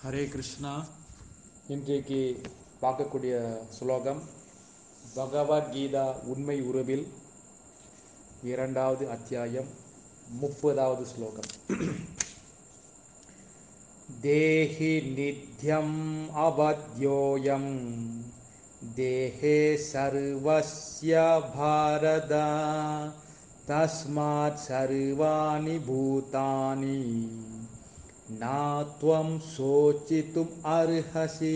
ஹரே கிருஷ்ணா இன்றைக்கு பார்க்கக்கூடிய ஸ்லோகம் பகவத்கீதா உண்மை உருவில் இரண்டாவது அத்தியாயம் முப்பதாவது ஸ்லோகம் தேஹி நித்யம் அவத்யோயம் தேஹே சர்வஸ்ய பாரதா தஸ்மாத் சர்வாணி பூதானி நாத்வம் சோச்சித்தும் அர்ஹசி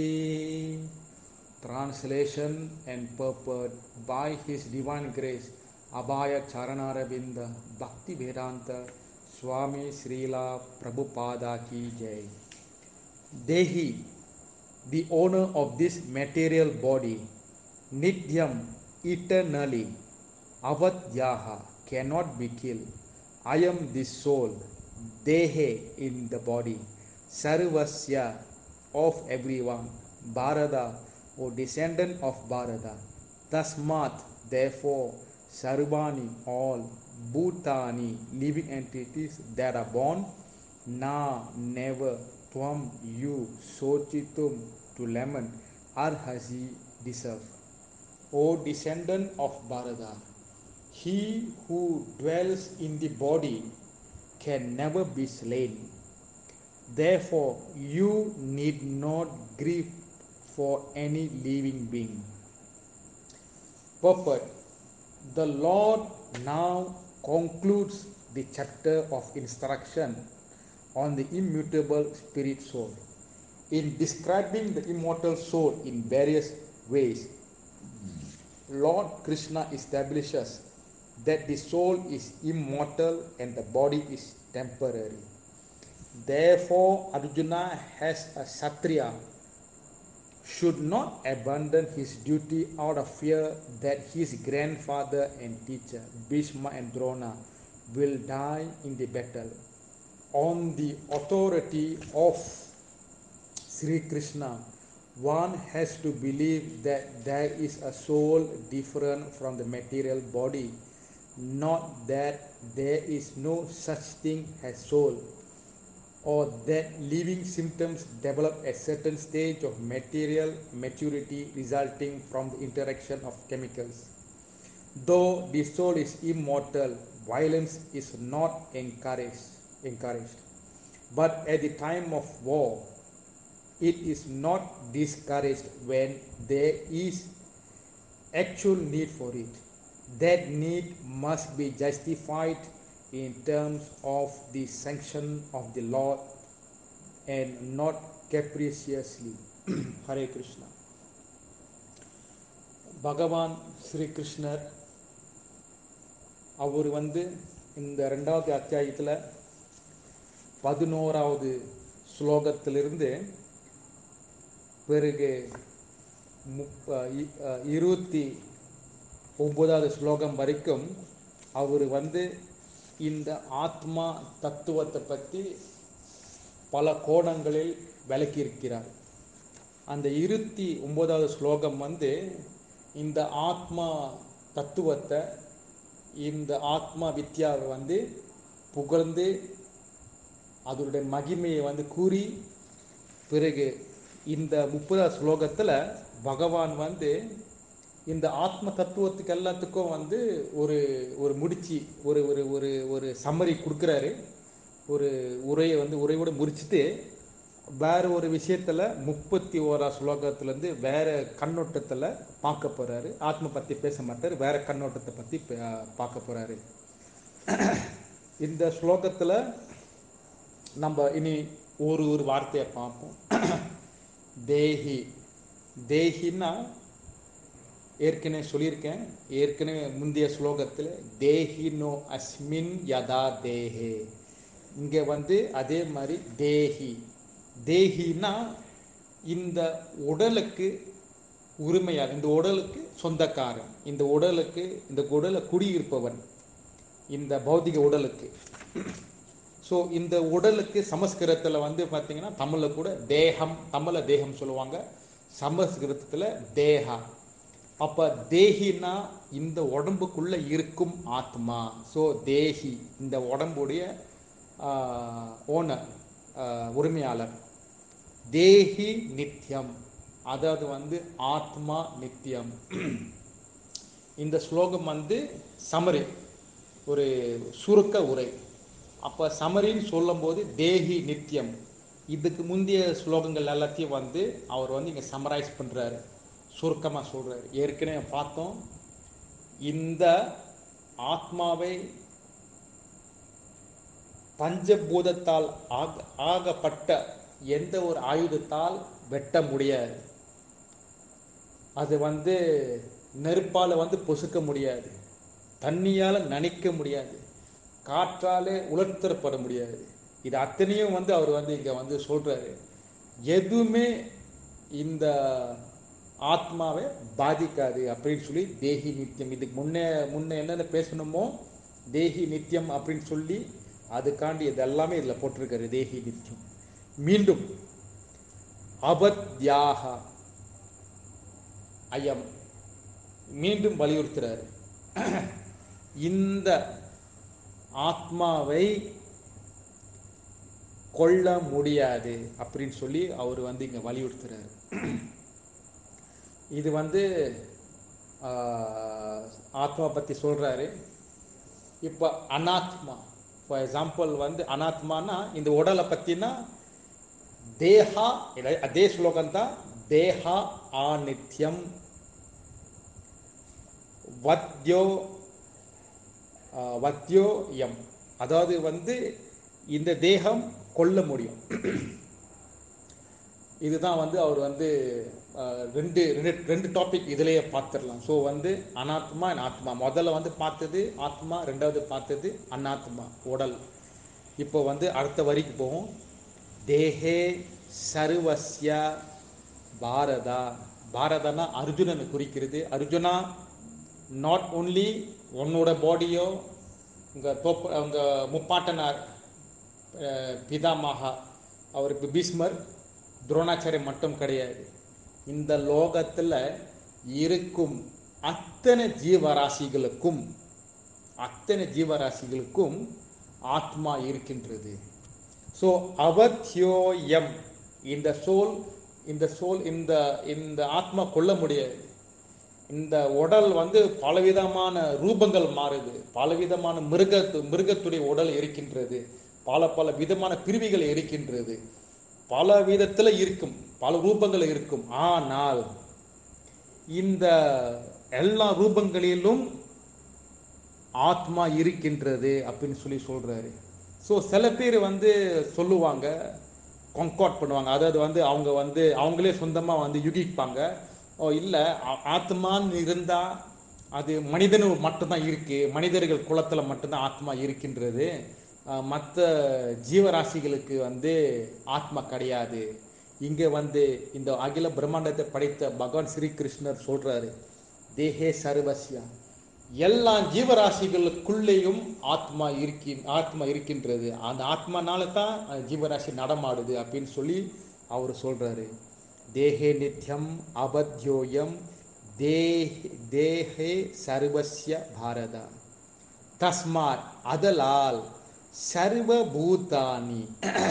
Translation and purport by His Divine Grace Abhaya Charanaravinda Bhakti Vedanta Swami Srila Prabhupada Ki Jai Dehi, the owner of this material body, Nityam, eternally, Avadyaha, cannot be killed. I am the soul, Dehe in the body, Sarvasya of everyone, Bharada, O descendant of Bharada. Tasmat, therefore, Sarvani, all, Bhutani, living entities that are born, Na, never, Tvam, you, Sochitum, to lament, Arhasi, deserve. O descendant of Bharada, he who dwells in the body can never be slain. Therefore, you need not grieve for any living being. Purport The Lord now concludes the chapter of instruction on the immutable spirit soul. In describing the immortal soul in various ways, Lord Krishna establishes that the soul is immortal and the body is temporary. Therefore, Arjuna has a Satriya should not abandon his duty out of fear that his grandfather and teacher, Bhishma and Drona, will die in the battle. On the authority of Sri Krishna, one has to believe that there is a soul different from the material body, not that there is no such thing as soul or that living symptoms develop at certain stage of material maturity resulting from the interaction of chemicals. Though the soul is immortal, violence is not encouraged, encouraged. But at the time of war, it is not discouraged when there is actual need for it. That need must be justified in terms of the sanction of the Lord and not capriciously. Hare Krishna. பகவான் ஸ்ரீ கிருஷ்ணர் அவர் வந்து இந்த ரெண்டாவது அத்தியாயத்தில் பதினோராவது ஸ்லோகத்திலிருந்து பிறகு முப்ப இருபத்தி ஒன்பதாவது ஸ்லோகம் வரைக்கும் அவர் வந்து இந்த ஆத்மா தத்துவத்தை பற்றி பல கோணங்களில் விளக்கியிருக்கிறார் அந்த இருபத்தி ஒன்பதாவது ஸ்லோகம் வந்து இந்த ஆத்மா தத்துவத்தை இந்த ஆத்மா வித்யாவை வந்து புகழ்ந்து அதனுடைய மகிமையை வந்து கூறி பிறகு இந்த முப்பதாவது ஸ்லோகத்தில் பகவான் வந்து இந்த ஆத்ம தத்துவத்துக்கு எல்லாத்துக்கும் வந்து ஒரு ஒரு முடிச்சு ஒரு ஒரு ஒரு ஒரு சம்மரி கொடுக்குறாரு ஒரு உரையை வந்து உரையோட முடிச்சுட்டு வேற ஒரு விஷயத்துல முப்பத்தி ஓரா ஸ்லோகத்துலேருந்து வேற கண்ணோட்டத்தில் பார்க்க போறாரு ஆத்ம பற்றி பேச மாட்டார் வேற கண்ணோட்டத்தை பற்றி பார்க்க போறாரு இந்த ஸ்லோகத்தில் நம்ம இனி ஒரு ஒரு வார்த்தையை பார்ப்போம் தேஹி தேஹின்னா ஏற்கனவே சொல்லியிருக்கேன் ஏற்கனவே முந்தைய ஸ்லோகத்தில் தேஹினோ அஸ்மின் யதா தேஹே இங்கே வந்து அதே மாதிரி தேஹி தேஹினா இந்த உடலுக்கு உரிமையாக இந்த உடலுக்கு சொந்தக்காரன் இந்த உடலுக்கு இந்த உடலை குடியிருப்பவன் இந்த பௌதிக உடலுக்கு ஸோ இந்த உடலுக்கு சமஸ்கிருதத்தில் வந்து பார்த்தீங்கன்னா தமிழில் கூட தேகம் தமிழில் தேகம் சொல்லுவாங்க சமஸ்கிருதத்தில் தேகா அப்போ தேகினா இந்த உடம்புக்குள்ள இருக்கும் ஆத்மா ஸோ தேகி இந்த உடம்புடைய ஓனர் உரிமையாளர் தேஹி நித்யம் அதாவது வந்து ஆத்மா நித்தியம் இந்த ஸ்லோகம் வந்து சமரி ஒரு சுருக்க உரை அப்போ சமரின்னு சொல்லும்போது தேஹி நித்தியம் இதுக்கு முந்தைய ஸ்லோகங்கள் எல்லாத்தையும் வந்து அவர் வந்து இங்கே சமரைஸ் பண்ணுறாரு சுருக்கமாக சொல்கிறாரு ஏற்கனவே பார்த்தோம் இந்த ஆத்மாவை பஞ்சபூதத்தால் ஆக ஆகப்பட்ட எந்த ஒரு ஆயுதத்தால் வெட்ட முடியாது அது வந்து நெருப்பால் வந்து பொசுக்க முடியாது தண்ணியால் நனைக்க முடியாது காற்றாலே உலர்த்தப்பட முடியாது இது அத்தனையும் வந்து அவர் வந்து இங்கே வந்து சொல்கிறாரு எதுவுமே இந்த ஆத்மாவை பாதிக்காது அப்படின்னு சொல்லி தேஹி நித்தியம் இதுக்கு முன்னே முன்னே என்னென்ன பேசணுமோ தேஹி நித்தியம் அப்படின்னு சொல்லி அதுக்காண்டி இதெல்லாமே இதில் போட்டிருக்காரு தேஹி நித்தியம் மீண்டும் அபத்யாக ஐயம் மீண்டும் வலியுறுத்துறாரு இந்த ஆத்மாவை கொள்ள முடியாது அப்படின்னு சொல்லி அவர் வந்து இங்க வலியுறுத்துறாரு இது வந்து ஆஹ், ஆத்மா பத்தி சொல்றாரு இப்போ அனாத்மா ஃபார் எக்ஸாம்பிள் வந்து அனாத்மானா இந்த உடலை பத்தினா தேஹா இல்ல, அதே ஸ்லோகம் தான் தேஹா ஆநித்யம் வத்யோ ஆஹ், வத்யோ யம் அதாவது வந்து இந்த தேகம் கொல்ல முடியும் இதுதான் வந்து அவர் வந்து ஆஹ், ரெண்டு ரெண்டு ரெண்டு டாபிக் இதுலயே பார்த்துடலாம் ஸோ வந்து அனாத்மா and ஆத்மா முதல்ல வந்து பார்த்தது ஆத்மா ரெண்டாவது பார்த்தது அனாத்மா உடல் இப்போ வந்து அடுத்த வரிக்கு போவோம் தேஹே சர்வஸ்ய பாரதா பாரதனா அர்ஜுனனை குறிக்கிறது அர்ஜுனா நாட் ஓன்லி உன்னோட பாடியோ உங்கள் தோப்பு உங்கள் முப்பாட்டனார் அஹ், பிதாமகா அவருக்கு பீஷ்மர் துரோணாச்சாரியம் மட்டும் கிடையாது இந்த லோகத்தில் இருக்கும் அத்தனை ஜீவராசிகளுக்கும் அத்தனை ஜீவராசிகளுக்கும் ஆத்மா இருக்கின்றது ஸோ அவத்யோயம் இந்த சோல் இந்த சோல் இந்த இந்த ஆத்மா கொள்ள முடியாது இந்த உடல் வந்து பலவிதமான ரூபங்கள் மாறுது பலவிதமான மிருகத்து மிருகத்துடைய உடல் இருக்கின்றது பல பல விதமான பிரிவுகள் இருக்கின்றது பல விதத்துல இருக்கும் பல ரூபங்கள் இருக்கும் ஆனால் இந்த எல்லா ரூபங்களிலும் ஆத்மா இருக்கின்றது அப்படின்னு சொல்லி சொல்றாரு ஸோ சில பேர் வந்து சொல்லுவாங்க கங்காட் பண்ணுவாங்க அதாவது வந்து அவங்க வந்து அவங்களே சொந்தமா வந்து யுகிப்பாங்க ஓ இல்லை ஆத்மான்னு இருந்தா அது மனிதனு மட்டும்தான் இருக்கு மனிதர்கள் குலத்துல மட்டும்தான் ஆத்மா இருக்கின்றது மற்ற ஜீவராசிகளுக்கு வந்து ஆத்மா கிடையாது இங்க வந்து இந்த அகில பிரம்மாண்டத்தை படைத்த பகவான் ஸ்ரீகிருஷ்ணர் சொல்றாரு தேஹே சர்வஸ்யா எல்லா ஜீவராசிகளுக்குள்ளேயும் ஆத்மா இருக்கி ஆத்மா இருக்கின்றது அந்த ஆத்மானால தான் அந்த ஜீவராசி நடமாடுது அப்படின்னு சொல்லி அவர் சொல்றாரு தேஹே நித்யம் அபத்யோயம் தேஹ் தேஹே சர்வஸ்ய பாரதா தஸ்மாத் அதலால் சர்வபூதானி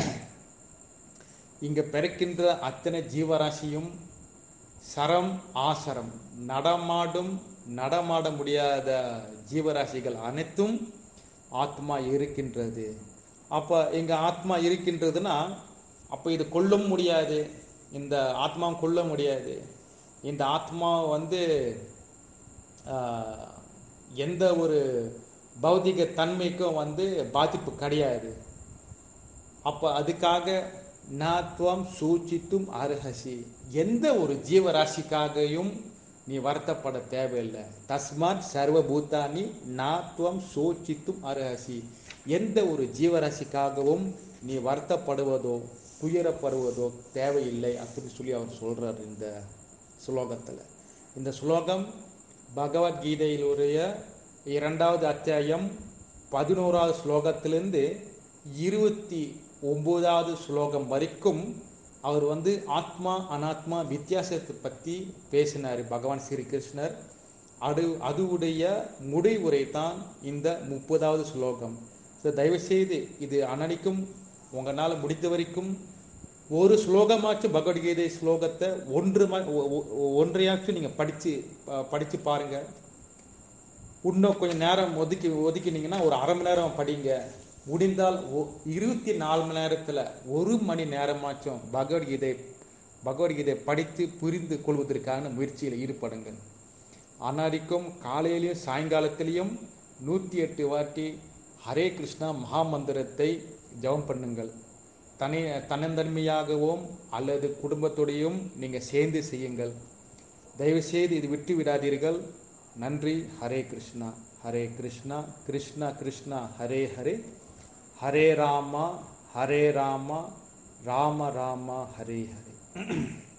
இங்க பிறக்கின்ற அத்தனை ஜீவராசியும் சரம் ஆசரம் நடமாடும் நடமாட முடியாத ஜீவராசிகள் அனைத்தும் ஆத்மா இருக்கின்றது அப்ப இங்க ஆத்மா இருக்கின்றதுன்னா அப்ப இது கொல்ல முடியாது இந்த ஆத்மா கொல்ல முடியாது இந்த ஆத்மா வந்து ஆஹ், எந்த ஒரு பௌதிக தன்மைக்கும் வந்து பாதிப்பு கிடையாது அப்ப அதுக்காக நாத்வம் சூச்சித்தும் அருகசி எந்த ஒரு ஜீவராசிக்காகவும் நீ வருத்தப்பட தேவையில்லை தஸ்மாத் சர்வபூதானி நாத்வம் சூச்சித்தும் அருகசி எந்த ஒரு ஜீவராசிக்காகவும் நீ வருத்தப்படுவதோ துயரப்படுவதோ தேவையில்லை அப்படின்னு சொல்லி அவர் சொல்றார் இந்த ஸ்லோகத்துல இந்த ஸ்லோகம் பகவத்கீதையிலுடைய இரண்டாவது அத்தியாயம் பதினோராவது ஸ்லோகத்திலிருந்து இருபத்தி ஒன்பதாவது ஸ்லோகம் வரைக்கும் அவர் வந்து ஆத்மா அனாத்மா வித்தியாசத்தை பற்றி பேசினார் பகவான் ஸ்ரீகிருஷ்ணர் அது அதுவுடைய முடிவுரை தான் இந்த முப்பதாவது ஸ்லோகம் ஸோ தயவுசெய்து இது அனனிக்கும் உங்களால் முடிந்த வரைக்கும் ஒரு ஸ்லோகமாச்சும் பகவத்கீதை ஸ்லோகத்தை ஒன்று ம- ஒ- ஒ- ஒன்றையாச்சும் நீங்கள் படித்து படித்து பாருங்க இன்னும் கொஞ்சம் நேரம் ஒதுக்கி ஒதுக்கினீங்கன்னா ஒரு அரை மணி நேரம் படிங்க முடிந்தால் ஒ- இருபத்தி நாலு மணி நேரத்தில் ஒரு மணி நேரமாச்சும் பகவத்கீதை பகவத்கீதை படித்து புரிந்து கொள்வதற்கான முயற்சியில் ஈடுபடுங்கள் அனாதிக்கும் காலையிலையும் சாயங்காலத்திலையும் நூற்றி எட்டு வாட்டி ஹரே கிருஷ்ணா மகாமந்திரத்தை ஜெபம் பண்ணுங்கள் தனி தன்னந்தன்மையாகவும் அல்லது குடும்பத்தோடையும் நீங்கள் சேர்ந்து செய்யுங்கள் தயவுசெய்து இது விட்டு விடாதீர்கள் நன்றி ஹரே கிருஷ்ணா ஹரே கிருஷ்ணா கிருஷ்ணா கிருஷ்ணா ஹரே ஹரே ஹரே ராமா ஹரே ராமா ராம ராமா ஹரே ஹரே